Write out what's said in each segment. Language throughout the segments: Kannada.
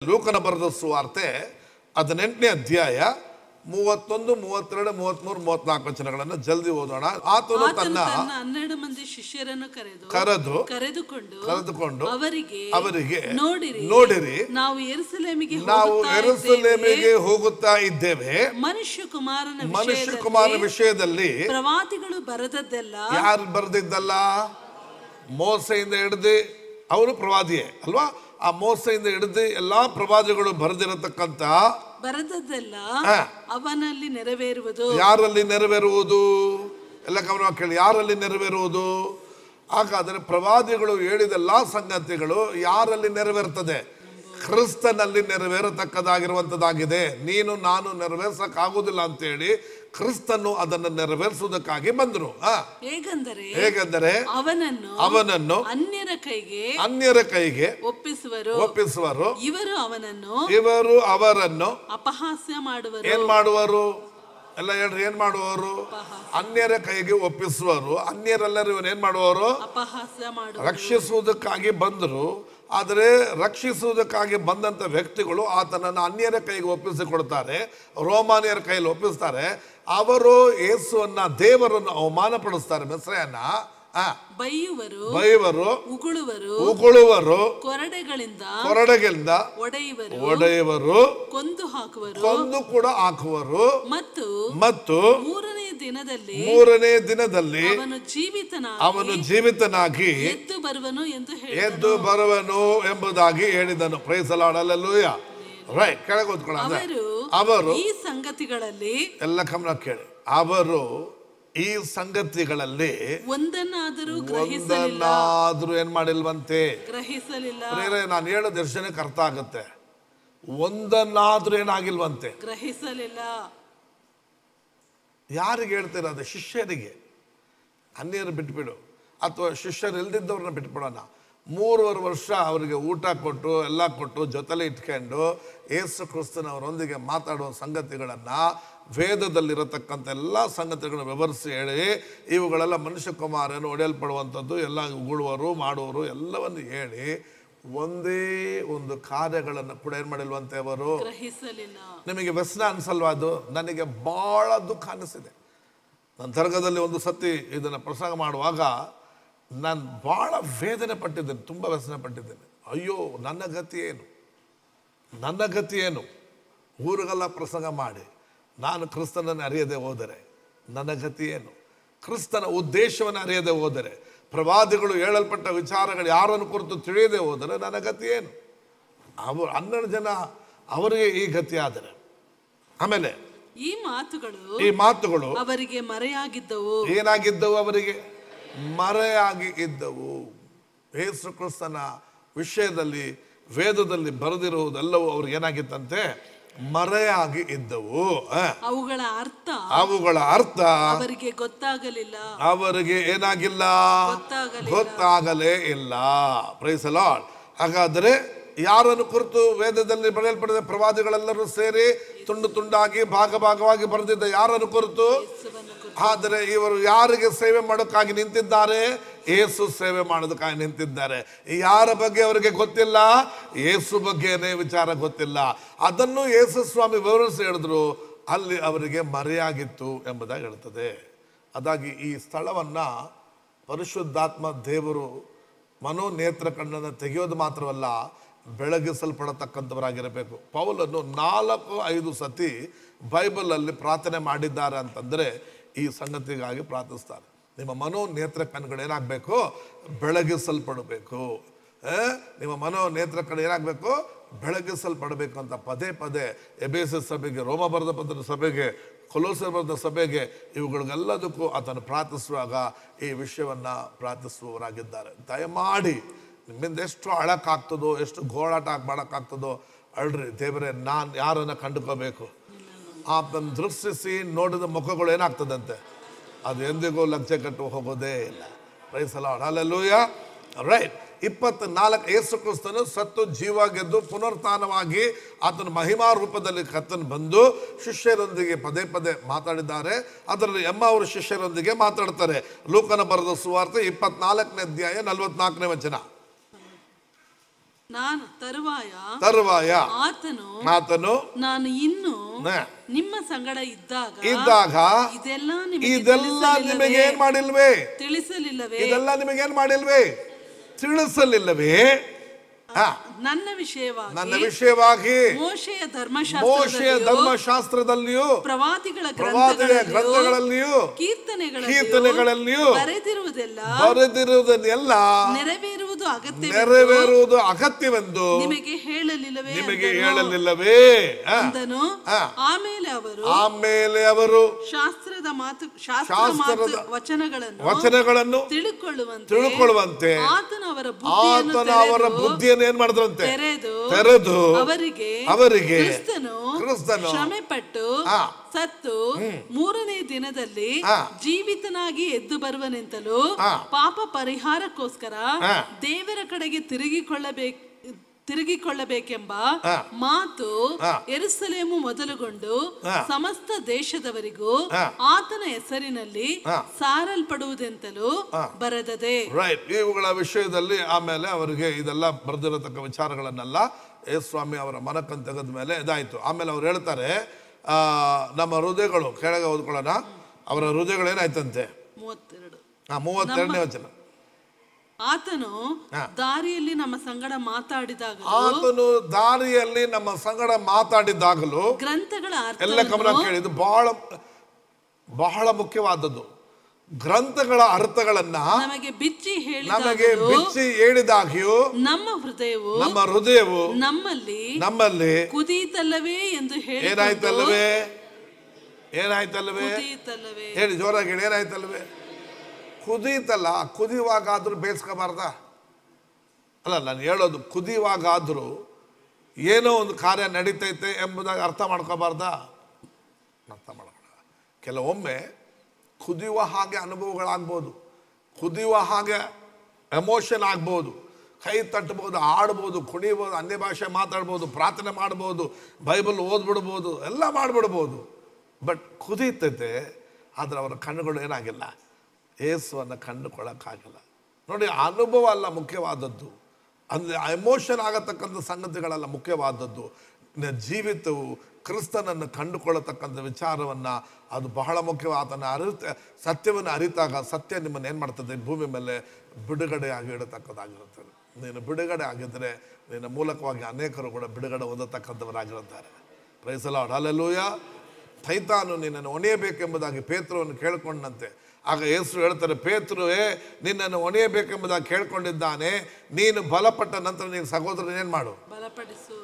ಲೂಕನ ಬರೆದ ಸುವಾರ್ತೆ ಹದಿನೆಂಟನೇ ಅಧ್ಯಾಯ ಮೂವತ್ತೊಂದು ಮೂವತ್ತೆರಡು ಮೂವತ್ಮೂರು ಮೂವತ್ನಾಲ್ಕು ವಚನಗಳನ್ನು ಜಲ್ದಿ ಓದೋಣ ಆತನು ಆತನು ತನ್ನ ತನ್ನ ಹನ್ನೆರಡು ಮಂದಿ ಶಿಷ್ಯರನ್ನು ಕರೆದು ಕರೆದು ಕರೆದುಕೊಂಡು ಕರೆದುಕೊಂಡು ಅವರಿಗೆ ಅವರಿಗೆ ನೋಡಿರಿ ನೋಡಿರಿ ನಾವು ಎರುಸಲೇಮಿಗೆ ನಾವು ಹೋಗುತ್ತಾ ಎರುಸಲೇಮಿಗೆ ಹೋಗುತ್ತಾ ಇದ್ದೇವೆ ಇದ್ದೇವೆ. ಮನುಷ್ಯ ಕುಮಾರನ ಮನುಷ್ಯ ವಿಷಯದಲ್ಲಿ ಕುಮಾರನ ವಿಷಯದಲ್ಲಿ ಪ್ರವಾದಿಗಳು ಬರೆದದ್ದೆಲ್ಲ ಯಾರು ಬರೆದಿದ್ದಲ್ಲ ಮೋಸೆಯಿಂದ ಹಿಡಿದು ಅವರು ಪ್ರವಾದಿಯೇ ಅಲ್ವಾ ಆ ಮೋಸೆಯಿಂದ ಹಿಡಿದು ಎಲ್ಲಾ ಪ್ರವಾದಿಗಳು ಬರೆದಿರತಕ್ಕಂತ ಬರೆದದ್ದೆಲ್ಲ ಹಾ. ಅವನಲ್ಲಿ ನೆರವೇರುವುದು ಯಾರಲ್ಲಿ ನೆರವೇರುವುದು ಎಲ್ಲ ಗಮನ ಕೇಳಿ ಯಾರಲ್ಲಿ ನೆರವೇರುವುದು ಹಾಗಾದರೆ ಪ್ರವಾದಿಗಳು ಹೇಳಿದೆಲ್ಲ ಸಂಗತಿಗಳು ಯಾರಲ್ಲಿ ನೆರವೇರ್ತದೆ ಕ್ರಿಸ್ತನಲ್ಲಿ ನೆರವೇರತಕ್ಕದಾಗಿರುವಂಥದ್ದಾಗಿದೆ ನೀನು ನಾನು ನೆರವೇರ್ಸಕ್ಕಾಗುವುದಿಲ್ಲ ಅಂತೇಳಿ ಕ್ರಿಸ್ತನು ಅದನ್ನು ನೆರವೇರಿಸುವುದಕ್ಕಾಗಿ ಬಂದರು ಆ, ಹೇಗೆಂದರೆ ಹೇಗೆಂದರೆ ಅವನನ್ನು ಅವನನ್ನು ಅನ್ಯರ ಕೈಗೆ ಅನ್ಯರ ಕೈಗೆ ಒಪ್ಪಿಸುವರು ಒಪ್ಪಿಸುವರು ಇವರು ಅವನನ್ನು ಇವರು ಅವರನ್ನು ಅಪಹಾಸ್ಯ ಮಾಡುವರು ಏನ್ ಮಾಡುವರು ಎಲ್ಲ ಹೇಳ್ರಿ ಏನ್ ಮಾಡುವವರು ಅನ್ಯರ ಕೈಗೆ ಒಪ್ಪಿಸುವರು ಅನ್ಯರೆಲ್ಲರೂ ಇವನ್ ಏನ್ ಮಾಡುವವರು ಅಪಹಾಸ್ಯ ಮಾಡುವರು ರಕ್ಷಿಸುವುದಕ್ಕಾಗಿ ಬಂದರು ಆದರೆ ರಕ್ಷಿಸುವುದಕ್ಕಾಗಿ ಬಂದಂತ ವ್ಯಕ್ತಿಗಳು ಆತನನ್ನು ಅನ್ಯರ ಕೈಗೆ ಒಪ್ಪಿಸಿಕೊಡ್ತಾರೆ ರೋಮಾನಿಯರ ಕೈಯಲ್ಲಿ ಒಪ್ಪಿಸ್ತಾರೆ ಅವರು ಯೇಸುವನ್ನ ದೇವರನ್ನು ಅವಮಾನ ಪಡಿಸ್ತಾರೆ ಮೆಸ್ರೆಯನ್ನ ಆ, ಬೈಯುವರು ಬೈವರು ಉಗುಳುವರು ಉಗುಳುವರು ಕೊರಡೆಗಳಿಂದ ಕೊರಡೆಗಳಿಂದ ಒಡೆಯುವರು ಒಡೆಯುವರು ಕೊಂದು ಹಾಕುವರು ಕೊಂದು ಕೂಡ ಹಾಕುವರು ಮತ್ತು ಮತ್ತು ಮೂರನೇ ದಿನದಲ್ಲಿ ಮೂರನೇ ದಿನದಲ್ಲಿ ಅವನು ಜೀವಿತನಾಗಿ ಅವನು ಜೀವಿತನಾಗಿ ಎದ್ದು ಬರುವನು ಎಂದು ಹೇಳಿ ಎದ್ದು ಬರುವನು ಎಂಬುದಾಗಿ ಹೇಳಿದನು ಪ್ರೈಸಲಾಡಲೂಯ ರೈಟ್ ಕೆಳಗೆ ಓದ್ಕೊಳ್ಳೋಣ ಅವರು ಅವರು ಈ ಸಂಗತಿಗಳಲ್ಲಿ ಎಲ್ಲ ಗಮನ ಕೇಳಿ ಅವರು ಈ ಸಂಗತಿಗಳಲ್ಲಿ ಒಂದನ್ನಾದರೂ ಗ್ರಹಿಸಲಿಲ್ಲ ಒಂದನ್ನಾದ್ರೂ ಏನ್ ಮಾಡಿಲ್ವಂತೆ ಗ್ರಹಿಸಲಿಲ್ಲ ಪ್ರೇರೆ ನಾನು ಹೇಳೋ ದರ್ಶನಕ್ಕೆ ಅರ್ಥ ಆಗುತ್ತೆ ಒಂದನ್ನಾದ್ರೂ ಏನಾಗಿಲ್ವಂತೆ ಗ್ರಹಿಸಲಿಲ್ಲ ಯಾರಿಗೆ ಹೇಳ್ತಿರೋದು ಶಿಷ್ಯರಿಗೆ ಅನ್ಯರು ಬಿಟ್ಬಿಡು ಅಥವಾ ಶಿಷ್ಯರು ಇಲ್ದಿದ್ದವ್ರನ್ನ ಬಿಟ್ಬಿಡೋಣ ಮೂರುವರೆ ವರ್ಷ ಅವರಿಗೆ ಊಟ ಕೊಟ್ಟು ಎಲ್ಲ ಕೊಟ್ಟು ಜೊತೆಲೆ ಇಟ್ಕೊಂಡು ಏಸು ಕ್ರಿಸ್ತನವರೊಂದಿಗೆ ಮಾತಾಡುವ ಸಂಗತಿಗಳನ್ನು ವೇದದಲ್ಲಿರತಕ್ಕಂಥ ಎಲ್ಲ ಸಂಗತಿಗಳನ್ನು ವಿವರಿಸಿ ಹೇಳಿ ಇವುಗಳೆಲ್ಲ ಮನುಷ್ಯ ಕುಮಾರನು ಒಡೆಯಲ್ಪಡುವಂಥದ್ದು ಎಲ್ಲ ಉಗುಳುವರು ಮಾಡುವರು ಎಲ್ಲವನ್ನು ಹೇಳಿ ಒಂದೇ ಒಂದು ಕಾರ್ಯಗಳನ್ನು ಕೂಡ ಏನು ಮಾಡಿಲ್ವಂತೆ ಅವರು ಗ್ರಹಿಸಲಿಲ್ಲ ನಿಮಗೆ ವ್ಯಸನ ಅನ್ಸಲ್ವಾ ಅದು ನನಗೆ ಬಹಳ ದುಃಖ ಅನಿಸಿದೆ ನನ್ನ ದರ್ಗದಲ್ಲಿ ಒಂದು ಸತಿ ಇದನ್ನು ಪ್ರಸಂಗ ಮಾಡುವಾಗ ನಾನು ಭಾಳ ವೇದನೆ ಪಟ್ಟಿದ್ದೇನೆ ತುಂಬ ವ್ಯಸನ ಪಟ್ಟಿದ್ದೇನೆ ಅಯ್ಯೋ ನನ್ನ ಗತಿ ಏನು ನನ್ನ ಗತಿ ಏನು ಊರಿಗೆಲ್ಲ ಪ್ರಸಂಗ ಮಾಡಿ ನಾನು ಕ್ರಿಸ್ತನನ್ನು ಅರಿಯದೆ ಹೋದರೆ ನನ್ನ ಗತಿ ಏನು ಕ್ರಿಸ್ತನ ಉದ್ದೇಶವನ್ನು ಅರಿಯದೆ ಹೋದರೆ ಪ್ರವಾದಿಗಳು ಹೇಳಲ್ಪಟ್ಟ ವಿಚಾರಗಳು ಯಾರನ್ನು ಕುರಿತು ತಿಳಿಯದೆ ಹೋದರೆ ನನ್ನ ಗತಿ ಏನು ಅವರು ಹನ್ನೆರಡು ಜನ ಅವರಿಗೆ ಈ ಗತಿ ಆದರೆ ಆಮೇಲೆ ಈ ಮಾತುಗಳು ಈ ಮಾತುಗಳು ಅವರಿಗೆ ಮರೆಯಾಗಿದ್ದವು ಏನಾಗಿದ್ದವು ಅವರಿಗೆ ಮರೆಯಾಗಿ ಇದ್ದವು ಯೇಸು ಕ್ರಿಸ್ತನ ವಿಷಯದಲ್ಲಿ ವೇದದಲ್ಲಿ ಬರೆದಿರುವುದೆಲ್ಲವೂ ಅವ್ರಿಗೆ ಏನಾಗಿತ್ತಂತೆ ಮರೆಯಾಗಿ ಇದ್ದವು ಆ, ಅವುಗಳ ಅರ್ಥ ಅವುಗಳ ಅರ್ಥ ಅವರಿಗೆ ಗೊತ್ತಾಗಲಿಲ್ಲ ಅವರಿಗೆ ಏನಾಗಿಲ್ಲ ಗೊತ್ತಾಗಲಿಲ್ಲ. ಗೊತ್ತಾಗಲೇ ಇಲ್ಲ ಪ್ರೈಸ್ ಲಾರ್ಡ್ ಹಾಗಾದರೆ ಯಾರನ್ನು ಕುರಿತು ವೇದದಲ್ಲಿ ಬರೆಯಲ್ಪಡಿದ ಪ್ರವಾದಿಗಳೆಲ್ಲರೂ ಸೇರಿ ತುಂಡು ತುಂಡಾಗಿ ಭಾಗ ಭಾಗವಾಗಿ ಬರೆದಿದ್ದ ಯಾರನ್ನು ಕುರಿತು ಯೇಸುವನ್ನು ಕುರಿತು ಆದರೆ ಇವರು ಯಾರಿಗೆ ಸೇವೆ ಮಾಡೋಕ್ಕಾಗಿ ನಿಂತಿದ್ದಾರೆ ಏಸು ಸೇವೆ ಮಾಡೋದಕ್ಕಾಗಿ ನಿಂತಿದ್ದಾರೆ ಯಾರ ಬಗ್ಗೆ ಅವರಿಗೆ ಗೊತ್ತಿಲ್ಲ ಏಸು ಬಗ್ಗೆನೇ ವಿಚಾರ ಗೊತ್ತಿಲ್ಲ ಅದನ್ನು ಯೇಸು ಸ್ವಾಮಿ ವಿವರಿಸಿ ಹೇಳಿದ್ರು ಅಲ್ಲಿ ಅವರಿಗೆ ಮರೆಯಾಗಿತ್ತು ಎಂಬುದಾಗಿ ಹೇಳ್ತದೆ ಅದಾಗಿ ಈ ಸ್ಥಳವನ್ನ ಪರಿಶುದ್ಧಾತ್ಮ ದೇವರು ಮನೋನೇತ್ರ ಕಣ್ಣನ್ನು ತೆಗೆಯೋದು ಮಾತ್ರವಲ್ಲ ಬೆಳಗಿಸಲ್ಪಡತಕ್ಕಂಥವರಾಗಿರಬೇಕು ಪೌಲನ್ನು ನಾಲ್ಕು ಐದು ಸತಿ ಬೈಬಲಲ್ಲಿ ಪ್ರಾರ್ಥನೆ ಮಾಡಿದ್ದಾರೆ ಅಂತಂದರೆ ಈ ಸಂಗತಿಗಾಗಿ ಪ್ರಾರ್ಥಿಸ್ತಾರೆ ನಿಮ್ಮ ಮನೋ ನೇತ್ರ ಕಣ್ಗಳು ಏನಾಗಬೇಕು ಬೆಳಗಿಸಲ್ಪಡಬೇಕು ಆ? ನಿಮ್ಮ ಮನೋ ನೇತ್ರ ಕಣ್ಣು ಏನಾಗಬೇಕು ಬೆಳಗಿಸಲ್ಪಡಬೇಕು ಅಂತ ಪದೇ ಪದೇ ಎಬೇಸ ಸಭೆಗೆ ರೋಮ ಬರೆದ ಪತ್ರದ ಸಭೆಗೆ ಕೊಲೋಸರ್ ಬರೆದ ಸಭೆಗೆ ಇವುಗಳಿಗೆಲ್ಲದಕ್ಕೂ ಆತನು ಪ್ರಾರ್ಥಿಸುವಾಗ ಈ ವಿಷಯವನ್ನು ಪ್ರಾರ್ಥಿಸುವವರಾಗಿದ್ದಾರೆ ದಯಮಾಡಿ ನಿಮ್ಮಿಂದ ಎಷ್ಟು ಅಳಕ್ಕಾಗ್ತದೋ ಎಷ್ಟು ಗೋಳಾಟ ಮಾಡೋಕ್ಕಾಗ್ತದೋ ಅಳ್ರಿ ದೇವರೇ ನಾನು ಯಾರನ್ನು ಕಂಡುಕೋಬೇಕು ಆತನ ದೃಷ್ಟಿಸಿ ನೋಡಿದ ಮುಖಗಳು ಏನಾಗ್ತದಂತೆ ಅದು ಎಂದಿಗೂ ಲಜ್ಜೆ ಕಟ್ಟು ಹೋಗೋದೇ ಇಲ್ಲ ಪ್ರೈಸಲ ಅಲ್ಲೂಯ ರೈಟ್ ಇಪ್ಪತ್ನಾಲ್ಕು ಯೇಸು ಕ್ರಿಸ್ತನು ಸತ್ತು ಜೀವ ಗೆದ್ದು ಪುನರುತ್ಥಾನವಾಗಿ ಆತನ ಮಹಿಮಾ ರೂಪದಲ್ಲಿ ಕರ್ತನು ಬಂದು ಶಿಷ್ಯರೊಂದಿಗೆ ಪದೇ ಪದೇ ಮಾತಾಡಿದ್ದಾರೆ ಅದರಲ್ಲಿ ಎಮ್ಮ ಅವರು ಶಿಷ್ಯರೊಂದಿಗೆ ಮಾತಾಡ್ತಾರೆ ಲೂಕನ ಬರೆದ ಸುವಾರ್ತೆ ಇಪ್ಪತ್ನಾಲ್ಕನೇ ಅಧ್ಯಾಯ ನಲವತ್ನಾಲ್ಕನೇ ವಚನ ನಾನು ತರುವಾಯ ತರುವಾಯ ಆತನು ಆತನು ನಾನು ಇನ್ನು ನ- ನಿಮ್ಮ ಸಂಗಡ ಇದ್ದಾಗ ಇದ್ದಾಗ ಇದೆಲ್ಲ ನಿಮಗೆ ಇದೆಲ್ಲ ನಿಮಗೆ ಏನ್ ತಿಳಿಸಲಿಲ್ಲವೇ? ಮಾಡಿಲ್ವೇ ತಿಳಿಸಲಿಲ್ಲವೇ ಇದೆಲ್ಲ ನಿಮಗೇನ್ ಮಾಡಿಲ್ವೇ ತಿಳಿಸಲಿಲ್ಲವೇ ಆ, ನನ್ನ ವಿಷಯವಾಗಿ ನನ್ನ ವಿಷಯವಾಗಿ ಮೋಶೆಯ ಮೋಶೆಯ ಧರ್ಮಶಾಸ್ತ್ರದಲ್ಲಿಯೂ ಧರ್ಮಶಾಸ್ತ್ರದಲ್ಲಿಯೂ ಪ್ರವಾದಿಗಳ ಪ್ರವಾದಿಗಳ ಗ್ರಂಥಗಳಲ್ಲಿಯೂ ಗ್ರಂಥಗಳಲ್ಲಿಯೂ ಕೀರ್ತನೆಗಳಲ್ಲಿಯೂ ಕೀರ್ತನೆಗಳಲ್ಲಿಯೂ ಬರೆದಿರುವುದೆಲ್ಲ ಬರೆದಿರುವುದನ್ನೆಲ್ಲ ನೆರವೇರುವುದು ಅಗತ್ಯ ನೆರವೇರುವುದು ಅಗತ್ಯವೆಂದು ನಿಮಗೆ ಹೇಳಲಿಲ್ಲವೇ ನಿಮಗೆ ಅಂದನು. ಹೇಳಲಿಲ್ಲವೇ ಆ, ಅಂದನು ಆ. ಆಮೇಲೆ ಅವರು ಆಮೇಲೆ ಅವರು ಶಾಸ್ತ್ರದ ಮಾತು ಶಾಸ್ತ್ರ ಶಾಸ್ತ್ರದ ಮಾತು ವಚನಗಳನ್ನು ವಚನಗಳನ್ನು ತಿಳುಕೊಳ್ಳುವಂತೆ ತಿಳುಕೊಳ್ಳುವಂತೆ ಆತನ ಅವರ ಬುದ್ಧಿಯನ್ನು ಆತನ ಅವರ ತೆರೆದು- ಬುದ್ಧಿಯನ್ನು ಏನ್ ಮಾಡಿದ್ರಂತೆ ತೆರೆದು ತೆರೆದು ಅವರಿಗೆ ಅವರಿಗೆ ಕ್ರಿಸ್ತನು ಕ್ರಿಸ್ತನು ಶ್ರಮೆ ಪಟ್ಟು ಆ. ಸತ್ತು ಮೂರನೇ ದಿನದಲ್ಲಿ ಆ. ಜೀವಿತನಾಗಿ ಎದ್ದು ಬರುವನೆಂತಲೂ ಆ. ಪಾಪ ಪರಿಹಾರಕ್ಕೋಸ್ಕರ ಆ. ದೇವರ ಕಡೆಗೆ ತಿರುಗಿಕೊಳ್ಳಬೇಕು ತಿರುಗಿಕೊಳ್ಳಬೇಕೆಂಬ ಆ. ಮಾತು ಆ. ಎರುಸಲೇಮು ಮೊದಲುಗೊಂಡು ಆ. ಸಮಸ್ತ ದೇಶದವರಿಗೂ ಆ. ಆತನ ಹೆಸರಿನಲ್ಲಿ ಆ. ಸಾರಲ್ಪಡುವುದೆಂತಲೂ ಬರೆದದೆ ರೈಟ್ ಇವುಗಳ ವಿಷಯದಲ್ಲಿ ಆಮೇಲೆ ಅವರಿಗೆ ಇದೆಲ್ಲ ಬರೆದಿರತಕ್ಕ ವಿಚಾರಗಳನ್ನೆಲ್ಲ ಯೇಸು ಸ್ವಾಮಿ ಅವರ ಮನಕ್ಕನ್ನು ತೆಗೆದ ಮೇಲೆ ಇದಾಯ್ತು ಆಮೇಲೆ ಅವ್ರು ಹೇಳ್ತಾರೆ ಆ, ನಮ್ಮ ಹೃದಯಗಳು ಕೆಳಗೆ ಓದ್ಕೊಳ್ಳೋಣ ಅವರ ಹೃದಯಗಳೇನಾಯ್ತಂತೆ ಮೂವತ್ತೆರಡು ಆ ಮೂವತ್ತೆರಡನೇ ವಚನ ಆತನು ಆ. ದಾರಿಯಲ್ಲಿ ನಮ್ಮ ಸಂಗಡ ಮಾತಾಡಿದಾಗ ಆತನು ದಾರಿಯಲ್ಲಿ ನಮ್ಮ ಸಂಗಡ ಮಾತಾಡಿದಾಗಲೂ ಗ್ರಂಥಗಳ ಎಲ್ಲ ಗಮನ ಅರ್ಥವನ್ನು ಕೇಳಿದ್ದು ಬಹಳ ಬಹಳ ಮುಖ್ಯವಾದದ್ದು ಗ್ರಂಥಗಳ ಅರ್ಥಗಳನ್ನ ನಮಗೆ ಬಿಚ್ಚಿ ನಮಗೆ ಹೇಳಿದಾಗಲೂ ಬಿಚ್ಚಿ ಹೇಳಿದಾಗ್ಯೂ ನಮ್ಮ ಹೃದಯವು ನಮ್ಮ ಹೃದಯವು ನಮ್ಮಲ್ಲಿ ನಮ್ಮಲ್ಲಿ ಕುದೀತಲ್ಲವೇ ಎಂದು ಹೇಳಿ ಏನಾಯ್ತಲ್ವೇ ಏನಾಯ್ತಲ್ವೇ ಕುದೀತಲ್ಲವೇ ಹೇಳಿ ಜೋರಾಗಿ ಹೇಳಿ ಏನಾಯ್ತಲ್ವೇ ಕುದೀತಲ್ಲ ಕುದಿಯುವಾಗಾದ್ರೂ ಬೇಯಿಸ್ಕೋಬಾರ್ದ ಅಲ್ಲ ನಾನು ಹೇಳೋದು ಕುದಿಯುವಾಗಾದ್ರೂ ಏನೋ ಒಂದು ಕಾರ್ಯ ನಡೀತೈತೆ ಎಂಬುದಾಗಿ ಅರ್ಥ ಮಾಡ್ಕೋಬಾರ್ದ ಅರ್ಥ ಮಾಡ್ಕೊಳ್ಳ ಕೆಲವೊಮ್ಮೆ ಕುದಿಯುವ ಹಾಗೆ ಅನುಭವಗಳಾಗ್ಬೋದು ಕುದಿಯುವ ಹಾಗೆ ಎಮೋಷನ್ ಆಗ್ಬೋದು ಕೈ ತಟ್ಟಬೋದು ಆಡ್ಬೋದು ಕುಣಿಬೋದು ಅನ್ಯ ಭಾಷೆ ಮಾತಾಡ್ಬೋದು ಪ್ರಾರ್ಥನೆ ಮಾಡ್ಬೋದು ಬೈಬಲ್ ಓದ್ಬಿಡ್ಬೋದು ಎಲ್ಲ ಮಾಡಿಬಿಡ್ಬೋದು ಬಟ್ ಕುದೀತೈತೆ ಆದರೆ ಅವರ ಕಣ್ಣುಗಳು ಏನಾಗಿಲ್ಲ ಏಸುವನ್ನು ಕಂಡುಕೊಳ್ಳೋಕ್ಕಾಗಲ್ಲ ನೋಡಿ ಆ ಅನುಭವ ಅಲ್ಲ ಮುಖ್ಯವಾದದ್ದು ಅಂದರೆ ಎಮೋಷನ್ ಆಗತಕ್ಕಂಥ ಸಂಗತಿಗಳೆಲ್ಲ ಮುಖ್ಯವಾದದ್ದು ನ- ಜೀವಿತವು ಕ್ರಿಸ್ತನನ್ನು ಕಂಡುಕೊಳ್ಳತಕ್ಕಂಥ ವಿಚಾರವನ್ನು ಅದು ಬಹಳ ಮುಖ್ಯವಾದ ಆತನ ಅರಿತ ಸತ್ಯವನ್ನು ಅರಿತಾಗ ಸತ್ಯ ನಿಮ್ಮನ್ನು ಏನು ಮಾಡ್ತದೆ ಭೂಮಿ ಮೇಲೆ ಬಿಡುಗಡೆಯಾಗಿ ಇಡತಕ್ಕದ್ದಾಗಿರುತ್ತದೆ ನೀನು ಬಿಡುಗಡೆ ಆಗಿದ್ದರೆ ನಿನ್ನ ಮೂಲಕವಾಗಿ ಅನೇಕರು ಕೂಡ ಬಿಡುಗಡೆ ಹೊಂದತಕ್ಕಂಥವರಾಗಿರುತ್ತಾರೆ ಪ್ರೈಸಲಾಡ್ ಅಲ್ಲೆಲ್ಲೂಯ ಸೈತಾನು ನಿನ್ನನ್ನು ಒಣೆಯಬೇಕೆಂಬುದಾಗಿ ಪೇತ್ರವನ್ನು ಕೇಳ್ಕೊಂಡಂತೆ ಆಗ ಯೇಸು ಹೇಳ್ತಾರೆ ಪೇತ್ರುವೇ ನಿನ್ನನ್ನು ಒಣೆಯಬೇಕೆಂಬುದಾಗಿ ಕೇಳ್ಕೊಂಡಿದ್ದಾನೆ ನೀನು ಬಲಪಟ್ಟ ನಂತರ ನೀನು ಸಹೋದರನ ಏನು ಮಾಡು ಬಲಪಡಿಸು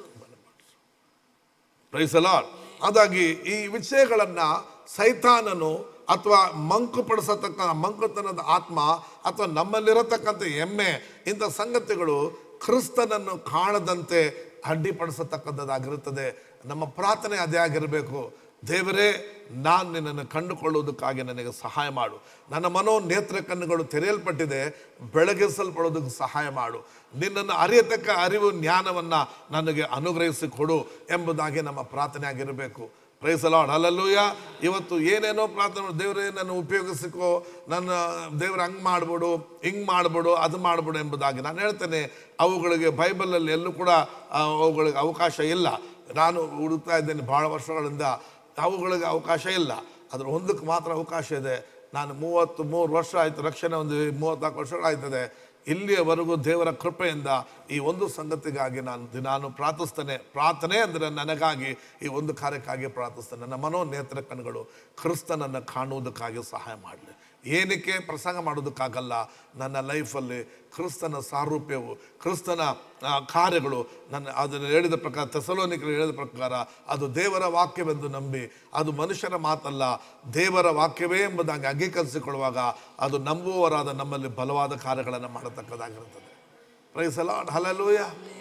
ಪ್ರೈಸಲಾಡ್ ಹಾಗಾಗಿ ಈ ವಿಷಯಗಳನ್ನು ಸೈತಾನನು ಅಥವಾ ಮಂಕುಪಡಿಸತಕ್ಕ ಮಂಕುತನದ ಆತ್ಮ ಅಥವಾ ನಮ್ಮಲ್ಲಿರತಕ್ಕಂಥ ಎಮ್ಮೆ ಇಂಥ ಸಂಗತಿಗಳು ಕ್ರಿಸ್ತನನ್ನು ಕಾಣದಂತೆ ಅಡ್ಡಿಪಡಿಸತಕ್ಕಂಥದ್ದಾಗಿರುತ್ತದೆ ನಮ್ಮ ಪ್ರಾರ್ಥನೆ ಅದೇ ಆಗಿರಬೇಕು ದೇವರೇ ನಾನು ನಿನ್ನನ್ನು ಕಂಡುಕೊಳ್ಳುವುದಕ್ಕಾಗಿ ನನಗೆ ಸಹಾಯ ಮಾಡು ನನ್ನ ಮನೋ ನೇತ್ರ ಕಣ್ಣುಗಳು ತೆರೆಯಲ್ಪಟ್ಟಿದೆ ಬೆಳಗಿಸಲ್ಪಡೋದಕ್ಕೆ ಸಹಾಯ ಮಾಡು ನಿನ್ನನ್ನು ಅರಿಯತಕ್ಕ ಅರಿವು ಜ್ಞಾನವನ್ನು ನನಗೆ ಅನುಗ್ರಹಿಸಿ ಕೊಡು ಎಂಬುದಾಗಿ ನಮ್ಮ ಪ್ರಾರ್ಥನೆ ಆಗಿರಬೇಕು ಪ್ರೈಸಲಾಡ್ ಅಲ್ಲಲ್ಲೂಯ ಇವತ್ತು ಏನೇನೋ ಪ್ರಾರ್ಥನೆ ಮಾಡು, ದೇವರೇ ನನ್ನ ಉಪಯೋಗಿಸಿಕೋ ನನ್ನ ದೇವ್ರ ಹಂಗೆ ಮಾಡ್ಬಿಡು ಹಿಂಗೆ ಮಾಡ್ಬಿಡು ಅದು ಮಾಡ್ಬಿಡು ಎಂಬುದಾಗಿ ನಾನು ಹೇಳ್ತೇನೆ ಅವುಗಳಿಗೆ ಬೈಬಲಲ್ಲಿ ಎಲ್ಲೂ ಕೂಡ ಆ, ಅವುಗಳಿಗೆ ಅವಕಾಶ ಇಲ್ಲ ನಾನು ಹುಡುಕ್ತಾ ಇದ್ದೇನೆ ಭಾಳ ವರ್ಷಗಳಿಂದ ಅವುಗಳಿಗೆ ಅವಕಾಶ ಇಲ್ಲ ಅದ್ರ ಒಂದಕ್ಕೆ ಮಾತ್ರ ಅವಕಾಶ ಇದೆ ನಾನು ಮೂವತ್ತು ಮೂರು ವರ್ಷ ಆಯಿತು ರಕ್ಷಣೆ ಒಂದು ಮೂವತ್ತ್ನಾಲ್ಕು ವರ್ಷಗಳಾಯ್ತದೆ ಇಲ್ಲಿಯವರೆಗೂ ದೇವರ ಕೃಪೆಯಿಂದ ಈ ಒಂದು ಸಂಗತಿಗಾಗಿ ನಾನು ದಿನಾನು ಪ್ರಾರ್ಥಿಸ್ತೇನೆ ಪ್ರಾರ್ಥನೆ ಅಂದರೆ ನನಗಾಗಿ ಈ ಒಂದು ಕಾರ್ಯಕ್ಕಾಗಿ ಪ್ರಾರ್ಥಿಸ್ತೇನೆ ನನ್ನ ಮನೋ ನೇತ್ರ ಕಣ್ಣುಗಳು ಕ್ರಿಸ್ತನನ್ನು ಕಾಣುವುದಕ್ಕಾಗಿ ಸಹಾಯ ಮಾಡಲಿ ಏನಕ್ಕೆ ಪ್ರಸಂಗ ಮಾಡೋದಕ್ಕಾಗಲ್ಲ ನನ್ನ ಲೈಫಲ್ಲಿ ಕ್ರಿಸ್ತನ ಸಾರೂಪ್ಯವು ಕ್ರಿಸ್ತನ ಆ, ಕಾರ್ಯಗಳು ನನ್ನ ಅದನ್ನು ಹೇಳಿದ ಪ್ರಕಾರ ತೆಸಲೋನಿಕರು ಹೇಳಿದ ಪ್ರಕಾರ ಅದು ದೇವರ ವಾಕ್ಯವೆಂದು ನಂಬಿ ಅದು ಮನುಷ್ಯನ ಮಾತಲ್ಲ ದೇವರ ವಾಕ್ಯವೇ ಎಂಬುದಾಗಿ ಅಂಗೀಕರಿಸಿಕೊಳ್ಳುವಾಗ ಅದು ನಂಬುವವರಾದ ನಮ್ಮಲ್ಲಿ ಬಲವಾದ ಕಾರ್ಯಗಳನ್ನು ಮಾಡತಕ್ಕದಾಗಿರುತ್ತದೆ ಪ್ರೈಸಲಾಡ್ ಹಲಲೂಯ